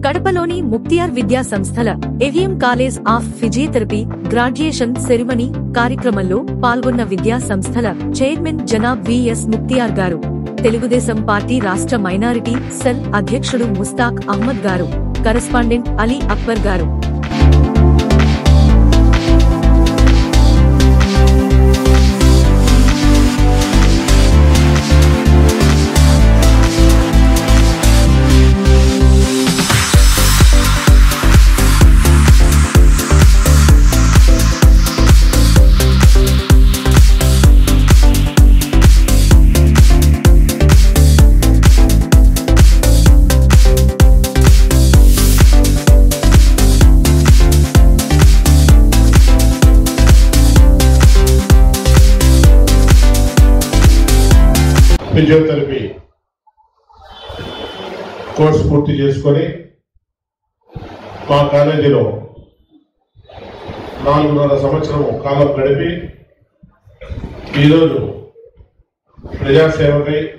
కడపలోని ముక్తియార్ విద్యా సంస్థల AVM college of physiotherapy graduation ceremony కార్యక్రమంలో పాల్గొన్న విద్యా సంస్థల చైర్మన్ జనాబ్ విఎస్ ముక్తియార్ గారు తెలుగుదేశం పార్టీ రాష్ట్ర మైనారిటీ సెల్ అధ్యక్షుడు ముస్తాక్ అహ్మద్ గారు కరెస్పాండెంట్ అలీ అక్బర్ గారు ఫిజియోథెరపీ కోర్సు పూర్తి చేసుకొని మా కాలేజీలో నాలుగున్నర సంవత్సరం కాలం గడిపి ఈరోజు ప్రజాసేవకై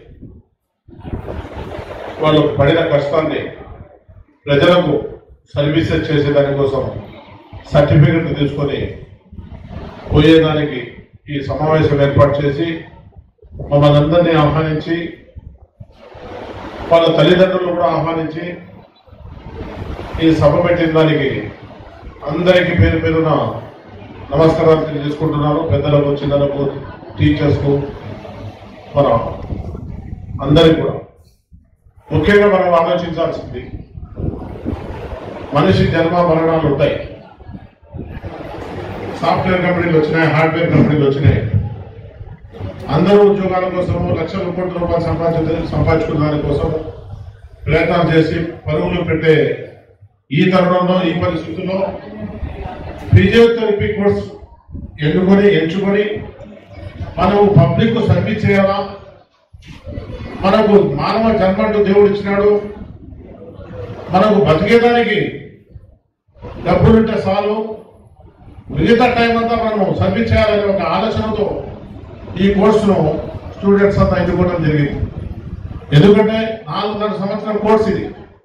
వాళ్ళు పడిన కష్టాన్ని ప్రజలకు సర్వీసెస్ చేసే దానికోసం సర్టిఫికెట్ తీసుకొని పోయేదానికి ఈ సమావేశం ఏర్పాటు చేసి మమ్మల్ని అందరినీ ఆహ్వానించి వాళ్ళ తల్లిదండ్రులు కూడా ఆహ్వానించి ఈ సభ పెట్టిన దానికి అందరికీ పేరు పేరున నమస్కారాలు తెలియజేసుకుంటున్నాను పెద్దలకు చిన్నలకు టీచర్స్కు మన అందరికి కూడా ముఖ్యంగా మనం ఆలోచించాల్సింది మనిషి జన్మ మరణాలు ఉంటాయి సాఫ్ట్వేర్ కంపెనీలు వచ్చినాయి హార్డ్వేర్ కంపెనీలు వచ్చినాయి అందరూ ఉద్యోగాల కోసము లక్షల కోట్ల రూపాయలు సంపాదించ సంపాదించుకున్న దానికోసం ప్రయత్నాలు చేసి పరుగులు పెట్టే ఈ తరుణంలో ఈ పరిస్థితుల్లో ఫిజియోథెరపీ కోర్స్ ఎన్నుకొని ఎంచుకొని మనము పబ్లిక్ సర్వీస్ చేయాలా మనకు మానవ జన్మంటూ దేవుడు ఇచ్చినాడు మనకు బతికేదానికి డబ్బులుంటే చాలు మిగతా టైం అంతా మనము సర్వీస్ చేయాలనే ఒక ఆలోచనతో ఈ కోర్సును స్టూడెంట్స్ అంతా ఎన్నుకోవడం జరిగింది ఎందుకంటే నాలుగున్నర సంవత్సరం కోర్స్ ఇది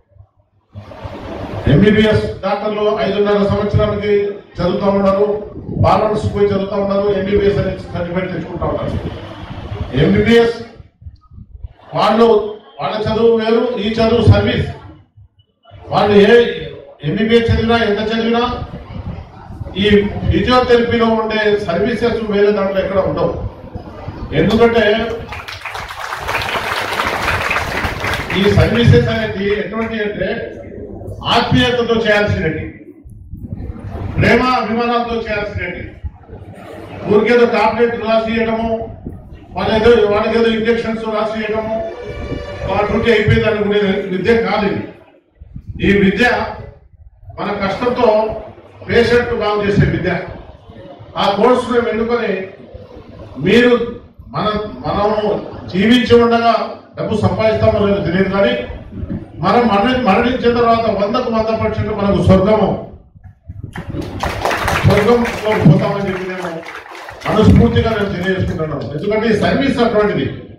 ఎంబీబీఎస్ డాక్టర్లు ఐదున్నర సంవత్సరానికి చదువుతూ ఉన్నారు పార్లమెంట్స్ పోయి చదువుతూ ఉన్నారు ఎంబీబీఎస్ అనే సర్టిఫికేట్ తెచ్చుకుంటా ఉన్నారు ఎంబీబీఎస్ వాళ్ళు వాళ్ళ చదువు వేరు ఈ చదువు సర్వీస్ వాళ్ళు ఏ ఎంబీబీఎస్ చదివినా ఎంత చదివినా ఈ ఫిజియోథెరపీలో ఉండే సర్వీసెస్ వేరే దాంట్లో ఎక్కడ ఉండవు ఎందుకంటే ఈ సర్వీసెస్ అనేది ఎటువంటి అంటే ఆత్మీయతతో చేయాల్సినవి ప్రేమ అభిమానాలతో చేయాల్సినవి ఊరికేదో టాబ్లెట్ రాసి ఇవ్వడము వాళ్ళేదో వాళ్ళకేదో ఇంజక్షన్స్ రాసి ఇవ్వడము వాళ్ళ డ్యూటీ అయిపోయింది అనుకునే విద్య కాదు ఇది ఈ విద్య మన కష్టంతో పేషెంట్ బాగు చేసే విద్య ఆ కోర్సు మేము ఎన్నుకొని మీరు మన మనము జీవించి ఉండగా డబ్బు సంపాదిస్తామో లేదో తెలియదు కానీ మనం మరణి మరణించిన తర్వాత వందకు వంద పర్సెంట్ మనకు స్వర్గము స్వర్గంలో పోతామని చెప్పి నేను మనస్ఫూర్తిగా నేను తెలియజేసుకుంటున్నాను ఎందుకంటే ఈ సర్వీస్ అటువంటిది